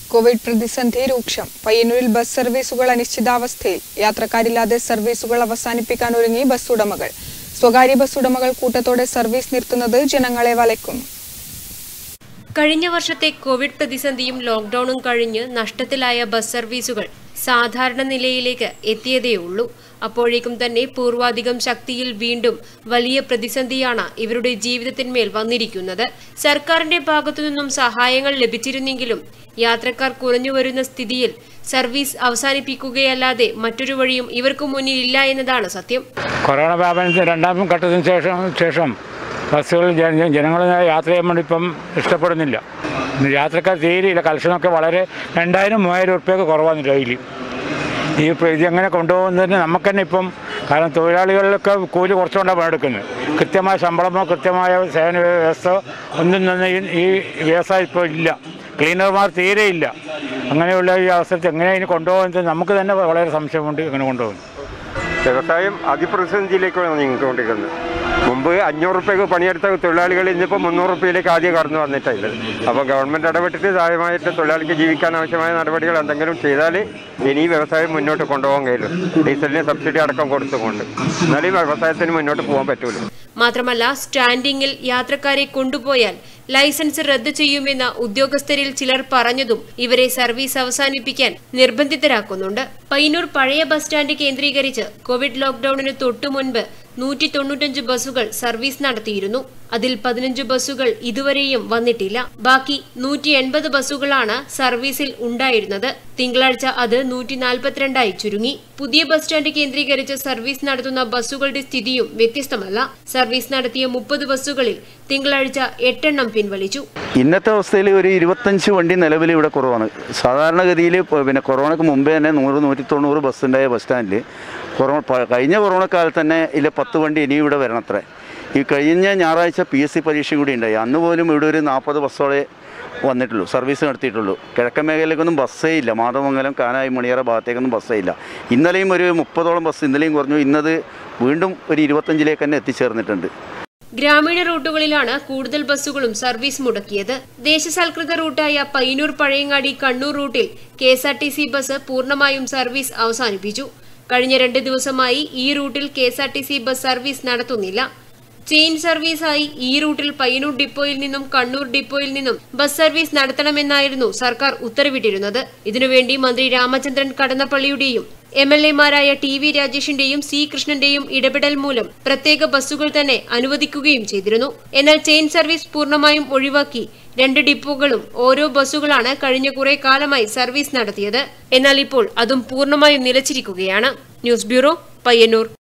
Covid പ്രതിസന്ധി രൂക്ഷം പയ്യന്നൂരിൽ ബസ് സർവീസുകൾ അനിശ്ചിതാവസ്ഥയിൽ യാത്രക്കാരില്ലാതെ സർവീസുകൾ അവസാനിപ്പിക്കാൻ ഒരുങ്ങി ബസ് ഉടമകൾ സ്വകാര്യ ബസ് ഉടമകൾ കൂട്ടത്തോടെ സർവീസ് നിർത്തുന്നത് ജനങ്ങളെ വലയ്ക്കുന്നു കഴിഞ്ഞ വർഷത്തെ കോവിഡ് പ്രതിസന്ധിയും ലോക്ഡൌണും കഴിഞ്ഞ് നഷ്ടത്തിലായ ബസ് സർവീസുകൾ സാധാരണ നിലയിലേക്ക് എത്തിയതേയുള്ളൂ അപ്പോഴേക്കും തന്നെ പൂർവാധികം ശക്തിയിൽ വീണ്ടും വലിയ പ്രതിസന്ധിയാണ് ഇവരുടെ ജീവിതത്തിന്മേൽ വന്നിരിക്കുന്നത് സർക്കാരിന്റെ ഭാഗത്തുനിന്നും സഹായങ്ങൾ ലഭിച്ചിരുന്നെങ്കിലും യാത്രക്കാർ കുറഞ്ഞു വരുന്ന സ്ഥിതിയിൽ സർവീസ് അവസാനിപ്പിക്കുകയല്ലാതെ മറ്റൊരു വഴിയും ഇവർക്ക് മുന്നിൽ ഇല്ല എന്നതാണ് സത്യം കൊറോണ വ്യാപനത്തിന് രണ്ടാം ഘട്ടത്തിന് ശേഷം ശേഷം ബസ്സുകൾ ജന- ജനങ്ങൾ യാത്ര ചെയ്യാൻ വേണ്ടി ഇപ്പം ഇഷ്ടപ്പെടുന്നില്ല യാത്രക്കാർ തീരെയില്ല കലക്ഷനൊക്കെ വളരെ രണ്ടായിരം മൂവായിരം ഉറുപ്പ്യൊക്കെ കുറവാണ് ഡെയിലി ഈ ഇപ്പം ഇതെങ്ങനെ കൊണ്ടുപോകുന്നതിന് നമുക്ക് തന്നെ ഇപ്പം കാരണം തൊഴിലാളികളിലൊക്കെ കൂലി കുറച്ചുകൊണ്ടാണ് പണിയെടുക്കുന്നത് കൃത്യമായ ശമ്പളമോ കൃത്യമായ സേവന വ്യവസ്ഥ ഒന്നും തന്നെ ഈ- ഈ വ്യവസായം ഇപ്പോൾ ഇല്ല ക്ലീനർമാർ തീരെ ഇല്ല അങ്ങനെയുള്ള ഈ അവസരത്തിൽ എങ്ങനെ ഇതിന് കൊണ്ടുപോകുന്നത് നമുക്ക് തന്നെ വളരെ സംശയമുണ്ട് ഇങ്ങനെ കൊണ്ടുപോകുന്നു വ്യവസായം അതിപ്രതിസന്ധിയിലേക്കാണ് നീങ്ങിക്കൊണ്ടിരിക്കുന്നത് മുമ്പ് അഞ്ഞൂറ് റുപ്യക്ക് പണിയെടുത്ത തൊഴിലാളികൾ ഇന്നിപ്പോൾ മുന്നൂറ് റുപ്യയിലേക്ക് ആദ്യം കടന്നു വന്നിട്ടുണ്ട് അപ്പോൾ ഗവൺമെൻറ് ഇടപെട്ടിട്ട് സഹായമായിട്ട് തൊഴിലാളിക്ക് ജീവിക്കാൻ ആവശ്യമായ നടപടികൾ എന്തെങ്കിലും ചെയ്താൽ ഇനി ഈ വ്യവസായം മുന്നോട്ട് കൊണ്ടുപോകാൻ കഴിയുള്ളൂ ഡീസലിന് സബ്സിഡി അടക്കം കൊടുത്തുകൊണ്ട് എന്നാലും ഈ വ്യവസായത്തിന് മുന്നോട്ട് പോകാൻ പറ്റൂല മാത്രമല്ല സ്റ്റാൻഡിംഗിൽ യാത്രക്കാരെ കൊണ്ടുപോയാൽ ലൈസൻസ് റദ്ദു ചെയ്യുമെന്ന ഉദ്യോഗസ്ഥരിൽ ചിലർ പറഞ്ഞതും ഇവരെ സർവീസ് അവസാനിപ്പിക്കാൻ നിർബന്ധിതരാക്കുന്നുണ്ട് പയ്യന്നൂർ പഴയ ബസ് സ്റ്റാൻഡ് കേന്ദ്രീകരിച്ച് കോവിഡ് ലോക്ഡൌണിന് തൊട്ടു മുൻപ് നൂറ്റി തൊണ്ണൂറ്റഞ്ച് ബസ്സുകൾ സർവീസ് നടത്തിയിരുന്നു അതിൽ പതിനഞ്ച് ബസ്സുകൾ ഇതുവരെയും വന്നിട്ടില്ല ബാക്കി നൂറ്റി എൺപത് ബസ്സുകളാണ് സർവീസിൽ ഉണ്ടായിരുന്നത് തിങ്കളാഴ്ച അത് നൂറ്റി നാൽപ്പത്തിരണ്ടായി ചുരുങ്ങി പുതിയ ബസ് സ്റ്റാൻഡ് കേന്ദ്രീകരിച്ച് സർവീസ് നടത്തുന്ന ബസ്സുകളുടെ സ്ഥിതിയും വ്യത്യസ്തമല്ല സർവീസ് നടത്തിയ മുപ്പത് ബസ്സുകളിൽ തിങ്കളാഴ്ച എട്ടെണ്ണം പിൻവലിച്ചു ഇന്നത്തെ അവസ്ഥയിൽ ഒരു ഇരുപത്തഞ്ച് വണ്ടി നിലവിൽ ഇവിടെ കുറവാണ് സാധാരണഗതിയിൽ പിന്നെ കൊറോണയ്ക്ക് മുമ്പേ തന്നെ നൂറ് നൂറ്റി തൊണ്ണൂറ് ബസ് ഉണ്ടായ ബസ് സ്റ്റാൻഡിൽ കൊറോണ പ- കഴിഞ്ഞ കൊറോണ കാലത്ത് തന്നെ ഇതിൽ പത്ത് വണ്ടി ഇനിയും ഇവിടെ വരണത്രേ ഈ കഴിഞ്ഞ ഞായറാഴ്ച പി എസ് സി പരീക്ഷ കൂടി ഉണ്ടായി അന്ന് പോലും ഇവിടെ ഒരു നാൽപ്പത് ബസ്സോടെ വന്നിട്ടുള്ളൂ സർവീസ് നടത്തിയിട്ടുള്ളൂ കിഴക്കൻ മേഖലയിലേക്കൊന്നും ബസ്സേ ഇല്ല മാതമംഗലം കാനായി മണിയറ ഭാഗത്തേക്കൊന്നും ബസ്സേ ഇല്ല ഇന്നലെയും ഒരു മുപ്പതോളം ബസ് ഇന്നലെയും കുറഞ്ഞു ഇന്നത് വീണ്ടും ഒരു ഇരുപത്തഞ്ചിലേക്ക് തന്നെ എത്തിച്ചേർന്നിട്ടുണ്ട് ഗ്രാമീണ റൂട്ടുകളിലാണ് കൂടുതൽ ബസ്സുകളും സർവീസ് മുടക്കിയത് ദേശസാൽകൃത റൂട്ടായ പയ്യന്നൂർ പഴയങ്ങാടി കണ്ണൂർ റൂട്ടിൽ K S R T C bus പൂർണ്ണമായും സർവീസ് അവസാനിപ്പിച്ചു കഴിഞ്ഞ രണ്ട് ദിവസമായി ഈ റൂട്ടിൽ K S R T C bus service നടത്തുന്നില്ല ചെയിൻ സർവീസായി ഈ റൂട്ടിൽ പയ്യന്നൂർ ഡിപ്പോയിൽ നിന്നും കണ്ണൂർ ഡിപ്പോയിൽ നിന്നും ബസ് സർവീസ് നടത്തണമെന്നായിരുന്നു സർക്കാർ ഉത്തരവിട്ടിരുന്നത് ഇതിനുവേണ്ടി മന്ത്രി രാമചന്ദ്രൻ കടന്നപ്പള്ളിയുടെയും എം എൽ എമാരായ ടി വി രാജേഷിന്റെയും സി കൃഷ്ണന്റെയും ഇടപെടൽ മൂലം പ്രത്യേക ബസ്സുകൾ തന്നെ അനുവദിക്കുകയും ചെയ്തിരുന്നു എന്നാൽ ചെയിൻ സർവീസ് പൂർണ്ണമായും ഒഴിവാക്കി രണ്ട് ഡിപ്പോകളും ഓരോ ബസ്സുകളാണ് കഴിഞ്ഞ കുറെ കാലമായി സർവീസ് നടത്തിയത് എന്നാൽ ഇപ്പോൾ അതും പൂർണ്ണമായും നിലച്ചിരിക്കുകയാണ് ന്യൂസ് ബ്യൂറോ പയ്യന്നൂർ